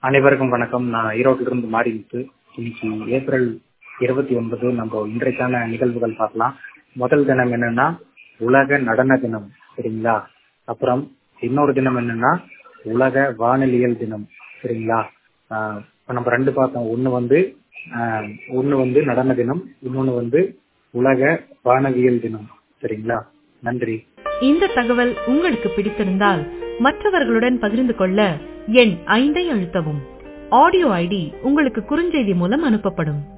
அனைவருக்கும் வணக்கம் நான் ஈரோட்டில இருந்து மாரிமுத்து இன்னைக்கு ஏப்ரல் இருபத்தி ஒன்பது நம்ம இன்றைக்கான நிகழ்வுகள் பார்க்கலாம் முதல் தினம் என்னன்னா உலக நடன தினம் சரிங்களா அப்புறம் இன்னொரு தினம் என்னன்னா உலக வானொலியல் தினம் சரிங்களா ஆஹ் இப்ப நம்ம ரெண்டு பார்த்தோம் ஒண்ணு வந்து ஆஹ் ஒண்ணு வந்து நடன தினம் இன்னொன்னு வந்து உலக வானவியல் தினம் சரிங்களா நன்றி இந்த தகவல் உங்களுக்கு பிடித்திருந்தால் மற்றவர்களுடன் பகிர்ந்து கொள்ள எண் ஐந்தை அழுத்தவும் ஆடியோ ஐடி உங்களுக்கு குறுஞ்செய்தி மூலம் அனுப்பப்படும்